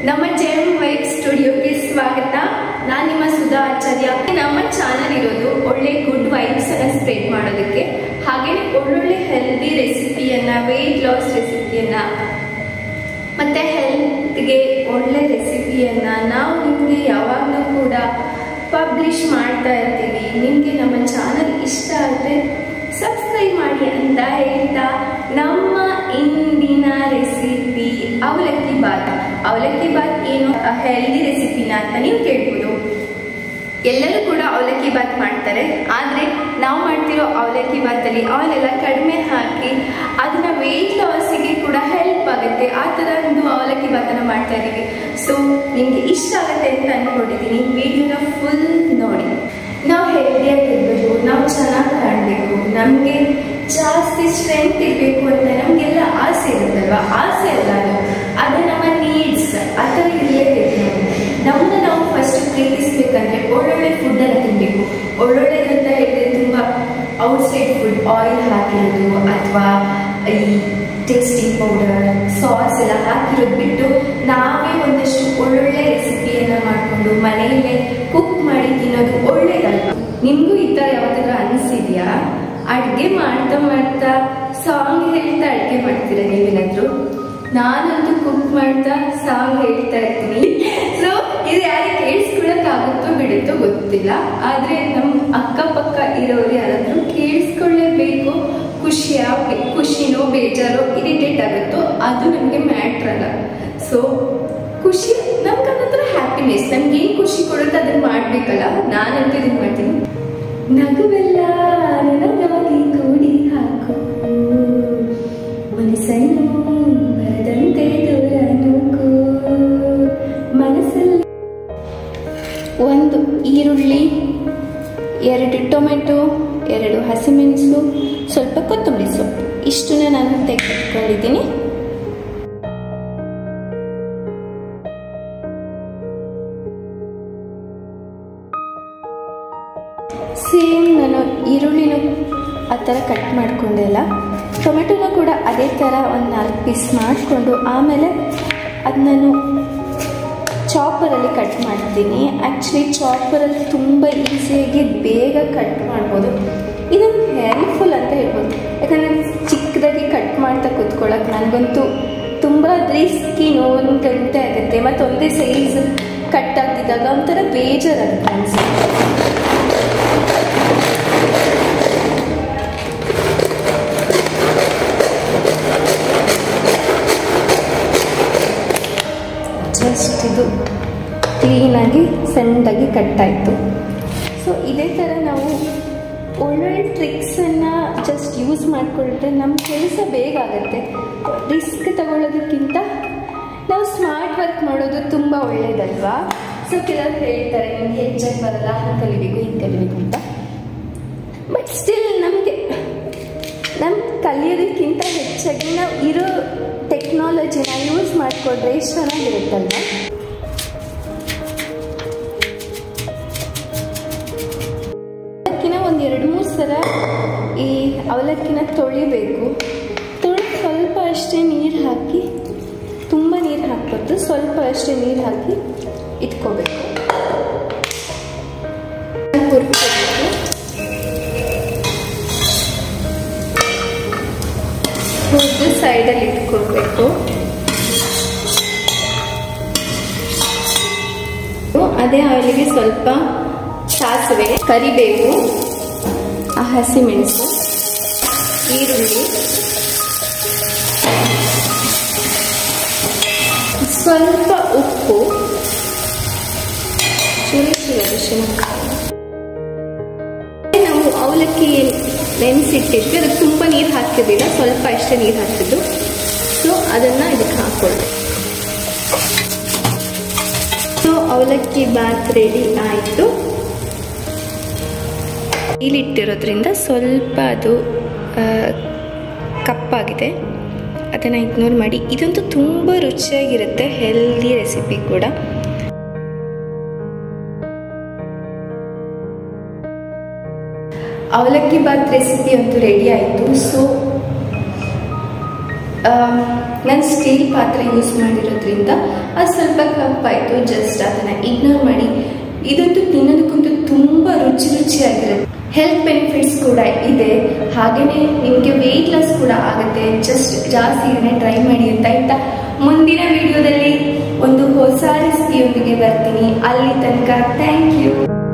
ನಮ್ಮ GeM vibe ಸ್ಟುಡಿಯೋಗೆ ಸ್ವಾಗತ ನಾನು ನಿಮ್ಮ ಸುಧಾ ಆಚಾರ್ಯ ನಮ್ಮ ಚಾನಲ್ ಇರೋದು ಒಳ್ಳೆ ಗುಡ್ ವೈಬ್ಸ್ ಅನ್ನ ಸ್ಪ್ರೆಡ್ ಮಾಡೋದಕ್ಕೆ ಹಾಗೇನೆ ಒಳ್ಳೊಳ್ಳೆ ಹೆಲ್ದಿ ರೆಸಿಪಿಯನ್ನ ವೆಯ್ಟ್ ಲಾಸ್ ರೆಸಿಪಿಯನ್ನ ಮತ್ತೆ ಹೆಲ್ತ್ಗೆ ಒಳ್ಳೆ ರೆಸಿಪಿಯನ್ನ ನಾವು ನಿಮಗೆ ಯಾವಾಗಲೂ ಕೂಡ ಪಬ್ಲಿಷ್ ಮಾಡ್ತಾ ಇರ್ತೀವಿ ನಿಮಗೆ ನಮ್ಮ ಚಾನಲ್ ಇಷ್ಟ ಆದರೆ ಸಬ್ಸ್ಕ್ರೈಬ್ ಮಾಡಿ ಅಂತ ಹೇಳ್ತಾ ನಮ್ಮ ಇಂದಿನ ರೆಸಿಪಿ ಅವಲಕ್ಕಿ ಬಾತ್ ಅವಲಕ್ಕಿ ಬಾತ್ ಏನು ಹೆಲ್ದಿ ರೆಸಿಪಿನ ಅಂತ ನೀವು ಕೇಳ್ಬೋದು ಎಲ್ಲರೂ ಕೂಡ ಅವಲಕ್ಕಿ ಬಾತ್ ಮಾಡ್ತಾರೆ ಆದರೆ ನಾವು ಮಾಡ್ತಿರೋ ಅವಲಕ್ಕಿ ಬಾತಲ್ಲಿ ಆಯಿಲ್ ಎಲ್ಲ ಕಡಿಮೆ ಹಾಕಿ ಅದನ್ನ ವೆಯ್ಟ್ ಲಾಸಿಗೆ ಕೂಡ ಹೆಲ್ಪ್ ಆಗುತ್ತೆ ಆ ಥರ ಒಂದು ಅವಲಕ್ಕಿ ಬಾತನ್ನ ಮಾಡ್ತಾ ಇದ್ದೀವಿ ಸೊ ನಿಮಗೆ ಇಷ್ಟ ಆಗುತ್ತೆ ಅಂತ ಅಂದ್ಕೊಂಡಿದ್ದೀನಿ ವಿಡಿಯೋನ ಫುಲ್ ನೋಡಿ ನಾವು ಹೆಲ್ದಿಯಾಗಿರ್ಬೇಕು ನಾವು ಚೆನ್ನಾಗಿ ಕಾಣಬೇಕು ನಮಗೆ ಜಾಸ್ತಿ ಸ್ಟ್ರೆಂತ್ ಇರಬೇಕು ಅಂತ ನಮಗೆಲ್ಲ ಆಸೆ ಇರುತ್ತಲ್ವಾ ಆಸೆ ಅಲ್ಲ ಅದು ಅದು ನಮ್ಮ ನೀಡ್ಸ್ ಆ ಥರ ಇರಲೇಬೇಕು ನಾವು ನಮ್ಮನ್ನ ನಾವು ಫಸ್ಟ್ ಪ್ರೀತಿಸ್ಬೇಕಂದ್ರೆ ಒಳ್ಳೊಳ್ಳೆ ಫುಡ್ಡನ್ನು ತಿನ್ನಬೇಕು ಒಳ್ಳೊಳ್ಳೆದಂತ ಹೇಳಿದ್ರೆ ತುಂಬ ಔಟ್ಸೈಡ್ ಫುಡ್ ಆಯಿಲ್ ಹಾಕಿರೋದು ಅಥವಾ ಈ ಟೇಸ್ಟಿಂಗ್ ಪೌಡರ್ ಸಾಸ್ ಎಲ್ಲ ಹಾಕಿರೋದು ಬಿಟ್ಟು ನಾವೇ ಒಂದಷ್ಟು ಒಳ್ಳೊಳ್ಳೆ ರೆಸಿಪಿಯನ್ನು ಮಾಡಿಕೊಂಡು ಮನೆಯಲ್ಲೇ ಕುಕ್ ಮಾಡಿ ತಿನ್ನೋದು ಒಳ್ಳೇದಲ್ವಾ ನಿಮಗೂ ಈ ಥರ ಯಾವತ್ತಾದ್ರೂ ಅನಿಸಿದ್ಯಾ ಅಡುಗೆ ಮಾಡ್ತಾ ಮಾಡ್ತಾ ಸಾಂಗ್ ಹೇಳ್ತಾ ಅಡುಗೆ ಮಾಡ್ತೀರಾ ನೀವೇನಾದ್ರು ನಾನಂತೂ ಕುಕ್ ಮಾಡ್ತಾ ಸಾಂಗ್ ಹೇಳ್ತಾ ಇರ್ತೀನಿ ಸೊ ಇದು ಯಾರಿಗೆ ಕೇಳಿಸ್ಕೊಳಕ್ಕಾಗುತ್ತೋ ಬಿಡುತ್ತೋ ಗೊತ್ತಿಲ್ಲ ಆದರೆ ನಮ್ಮ ಅಕ್ಕಪಕ್ಕ ಇರೋರು ಯಾರಾದರೂ ಕೇಳಿಸ್ಕೊಳ್ಳೇಬೇಕು ಖುಷಿ ಖುಷಿನೋ ಬೇಜಾರೋ ಇರಿಟೇಟ್ ಆಗುತ್ತೋ ಅದು ನಮಗೆ ಮ್ಯಾಟ್ರ್ ಅಲ್ಲ ಸೊ ಖುಷಿ ನಮ್ಗೆ ಅದೊಂಥರ ಹ್ಯಾಪಿನೆಸ್ ನಮ್ಗೆ ಏನು ಖುಷಿ ಕೊಡುತ್ತೆ ಅದನ್ನ ಮಾಡ್ಬೇಕಲ್ಲ ನಾನಂತೂ ಇದನ್ನ ಮಾಡ್ತೀನಿ ನಗುವೆಲ್ಲ ನನಗಾಗಿ ಕೂಡಿ ಹಾಕು ಮನಸ್ಸನ್ನು ಬರದಂತೆ ದೂರ ನೂಕು ಮನಸ್ಸಲ್ಲಿ ಒಂದು ಈರುಳ್ಳಿ ಎರಡು ಟೊಮೆಟೊ ಎರಡು ಹಸಿಮೆಣಸು ಸ್ವಲ್ಪ ಕೊತ್ತಂಬರಿ ಸೊಪ್ಪು ಇಷ್ಟನ್ನ ನಾನು ತೆಗೆದುಕೊಂಡಿದ್ದೀನಿ ಸೇಮ್ ನಾನು ಈರುಳ್ಳಿನೂ ಆ ಥರ ಕಟ್ ಮಾಡಿಕೊಂಡೆ ಅಲ್ಲ ಟೊಮೆಟೊನ ಕೂಡ ಅದೇ ಥರ ಒಂದು ನಾಲ್ಕು ಪೀಸ್ ಮಾಡಿಕೊಂಡು ಆಮೇಲೆ ಅದು ನಾನು ಚಾಪರಲ್ಲಿ ಕಟ್ ಮಾಡ್ತೀನಿ ಆ್ಯಕ್ಚುಲಿ ಚಾಪರಲ್ಲಿ ತುಂಬ ಈಸಿಯಾಗಿ ಬೇಗ ಕಟ್ ಮಾಡ್ಬೋದು ಇದೊಂದು ಹೆಲ್ಪ್ಫುಲ್ ಅಂತ ಹೇಳ್ಬೋದು ಯಾಕಂದರೆ ಚಿಕ್ಕದಾಗಿ ಕಟ್ ಮಾಡ್ತಾ ಕೂತ್ಕೊಳ್ಳೋಕೆ ನನಗಂತೂ ತುಂಬ ರಿಸ್ಕಿ ಒಂದು ಗಂಟೆ ಆಗುತ್ತೆ ಮತ್ತು ಒಂದೇ ಸೈಜ್ ಕಟ್ ಆಗ್ತಿದ್ದಾಗ ಒಂಥರ ಬೇಜಾರಾಗುತ್ತೆ ಅನಿಸುತ್ತೆ ಜಸ್ಟ್ ಇದು ಕ್ಲೀನಾಗಿ ಸಣ್ಣದಾಗಿ ಕಟ್ಟಾಯಿತು ಸೊ ಇದೇ ಥರ ನಾವು ಒಳ್ಳೊಳ್ಳೆ ಟ್ರಿಕ್ಸನ್ನು ಜಸ್ಟ್ ಯೂಸ್ ಮಾಡಿಕೊಂಡ್ರೆ ನಮ್ಮ ಕೆಲಸ ಬೇಗ ಆಗುತ್ತೆ ರಿಸ್ಕ್ ತಗೊಳ್ಳೋದಕ್ಕಿಂತ ನಾವು ಸ್ಮಾರ್ಟ್ ವರ್ಕ್ ಮಾಡೋದು ತುಂಬ ಒಳ್ಳೆಯದಲ್ವಾ ಸೊ ಕೆಲವರು ಹೇಳ್ತಾರೆ ನಿಮಗೆ ಹೆಚ್ಚಾಗಿ ಬರಲ್ಲ ಹಂಗೆ ಕಲಿಬೇಕು ಹಿಂಗೆ ಕಲಿಬೇಕು ಅಂತ ಬಟ್ ಸ್ಟಿಲ್ ನಮಗೆ ನಮ್ಮ ಕಲಿಯೋದಕ್ಕಿಂತ ಹೆಚ್ಚಾಗಿ ನಾವು ಇರೋ ಟೆಕ್ನಾಲಜಿನ ಯೂಸ್ ಮಾಡಿಕೊಂಡ್ರೆ ಎಷ್ಟು ಚೆನ್ನಾಗಿರುತ್ತಲ್ವ ಅವಲಕ್ಕಿನ ಒಂದು ಎರಡು ಮೂರು ಸಲ ಈ ಅವಲಕ್ಕಿನ ತೊಳಿಬೇಕು ತೊಳೆದು ಸ್ವಲ್ಪ ಅಷ್ಟೇ ನೀರು ಹಾಕಿ ತುಂಬ ನೀರು ಹಾಕ್ಬಾರ್ದು ಸ್ವಲ್ಪ ಅಷ್ಟೇ ನೀರು ಹಾಕಿ ಇಟ್ಕೋಬೇಕು ಹುರ್ಕೋಬೇಕು ಹುರಿದು ಸೈಡಲ್ಲಿ ಇಟ್ಕೊಳ್ಬೇಕು ಅದೇ ಆಯಿಲಿಗೆ ಸ್ವಲ್ಪ ಸಾಸಿವೆ ಕರಿಬೇವು ಆ ಹಸಿಮೆಣಸು ಈರುಳ್ಳಿ ಸ್ವಲ್ಪ ಉಪ್ಪು ಚೂರಿ ಚೂರಿ ಅರಿಶಿನ ನಾವು ಅವಲಕ್ಕಿ ನೆನೆಸಿಟ್ಟಿದ್ವಿ ಅದಕ್ಕೆ ತುಂಬ ನೀರು ಹಾಕಿರಲಿಲ್ಲ ಸ್ವಲ್ಪ ಅಷ್ಟೇ ನೀರು ಹಾಕಿದ್ದು ಸೊ ಅದನ್ನು ಇದಕ್ಕೆ ಹಾಕ್ಕೊಳ್ಳಿ ಸೊ ಅವಲಕ್ಕಿ ಬಾತ್ ರೆಡಿ ಆಯಿತು ಇಲ್ಲಿಟ್ಟಿರೋದ್ರಿಂದ ಸ್ವಲ್ಪ ಅದು ಕಪ್ಪಾಗಿದೆ ಅದನ್ನು ಇಗ್ನೋರ್ ಮಾಡಿ ಇದಂತೂ ತುಂಬ ರುಚಿಯಾಗಿರುತ್ತೆ ಹೆಲ್ದಿ ರೆಸಿಪಿ ಕೂಡ ಅವಲಕ್ಕಿ ಬಾತ್ ರೆಸಿಪಿ ಅಂತೂ ರೆಡಿ ಆಯಿತು ಸೊ ನನ್ನ ಸ್ಟೀಲ್ ಪಾತ್ರೆ ಯೂಸ್ ಮಾಡಿರೋದ್ರಿಂದ ಅದು ಸ್ವಲ್ಪ ಕಪ್ಪಾಯಿತು ಜಸ್ಟ್ ಅದನ್ನು ಇಗ್ನೋರ್ ಮಾಡಿ ಇದಂತೂ ತಿನ್ನೋದಕ್ಕಂತೂ ತುಂಬ ರುಚಿ ರುಚಿಯಾಗಿರುತ್ತೆ ಹೆಲ್ತ್ ಬೆನಿಫಿಟ್ಸ್ ಕೂಡ ಇದೆ ಹಾಗೆಯೇ ನಿಮಗೆ ವೆಯ್ಟ್ ಲಾಸ್ ಕೂಡ ಆಗುತ್ತೆ ಜಸ್ಟ್ ಜಾಸ್ತಿ ಇದನ್ನೇ ಟ್ರೈ ಮಾಡಿ ಅಂತ ಆಯ್ತಾ ಮುಂದಿನ ವಿಡಿಯೋದಲ್ಲಿ ಒಂದು ಹೊಸ ರೆಸಿಪಿಯೊಂದಿಗೆ ಬರ್ತೀನಿ ಅಲ್ಲಿ ತನಕ ಥ್ಯಾಂಕ್ ಯು